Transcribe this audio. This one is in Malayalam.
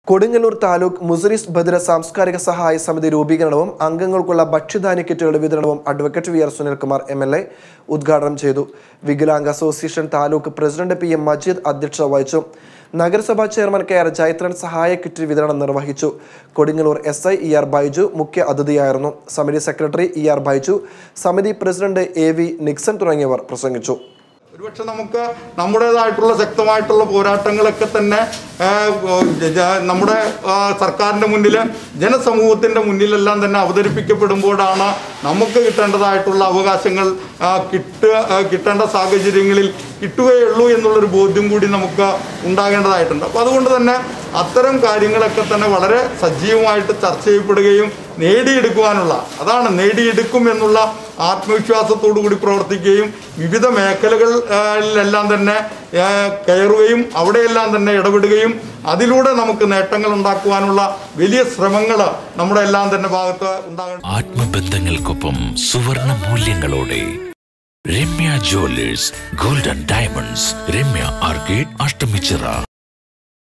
കൊടുങ്ങല്ലൂർ താലൂക്ക് മുസറിസ് ഭദ്ര സാംസ്കാരിക സഹായ സമിതി രൂപീകരണവും അംഗങ്ങൾക്കുള്ള ഭക്ഷ്യധാന്യ കിറ്റുകളുടെ വിതരണവും advocate V R Sunilkumar MLA എൽ എ ഉദ്ഘാടനം ചെയ്തു വികലാംഗ association taluk president P M Majeed അധ്യക്ഷത വഹിച്ചു നഗരസഭാ ചെയർമാൻ കെ ആർ ജയത്രൻ സഹായ കിറ്റ് വിതരണം നിർവഹിച്ചു Kodungallur S I E R Baiju മുഖ്യ അതിഥിയായിരുന്നു സമിതി സെക്രട്ടറി ഇ ആർ ബൈജു സമിതി പ്രസിഡന്റ് എ വി നിക്സൺ തുടങ്ങിയവർ പ്രസംഗിച്ചു ഒരുപക്ഷെ നമുക്ക് നമ്മുടേതായിട്ടുള്ള ശക്തമായിട്ടുള്ള പോരാട്ടങ്ങളൊക്കെ തന്നെ ആ, ജ- ജ- നമ്മുടെ ആ, സർക്കാരിൻ്റെ മുന്നിൽ ജനസമൂഹത്തിൻ്റെ മുന്നിലെല്ലാം തന്നെ അവതരിപ്പിക്കപ്പെടുമ്പോഴാണ് നമുക്ക് കിട്ടേണ്ടതായിട്ടുള്ള അവകാശങ്ങൾ ആ, കിട്ടുക ആ, കിട്ടേണ്ട സാഹചര്യങ്ങളിൽ കിട്ടുകയുള്ളൂ എന്നുള്ളൊരു ബോധ്യം കൂടി നമുക്ക് ഉണ്ടാകേണ്ടതായിട്ടുണ്ട് അപ്പോൾ അതുകൊണ്ട് തന്നെ അത്തരം കാര്യങ്ങളൊക്കെ തന്നെ വളരെ സജീവമായിട്ട് ചർച്ച ചെയ്യപ്പെടുകയും നേടിയെടുക്കുവാനുള്ള അതാണ് നേടിയെടുക്കും എന്നുള്ള ആത്മവിശ്വാസത്തോടു കൂടി പ്രവർത്തിക്കുകയും വിവിധ മേഖലകളിലെല്ലാം തന്നെ ആ, കയറുകയും അവിടെയെല്ലാം തന്നെ ഇടപെടുകയും അതിലൂടെ നമുക്ക് നേട്ടങ്ങൾ ഉണ്ടാക്കുവാനുള്ള വലിയ ശ്രമങ്ങൾ നമ്മുടെ എല്ലാം തന്നെ ഭാഗത്ത് ഉണ്ടാകണം ആത്മബന്ധങ്ങൾക്കൊപ്പം സുവർണ മൂല്യങ്ങളോടെ Ramya jewellers golden diamonds Ramya arcade Ashtamichira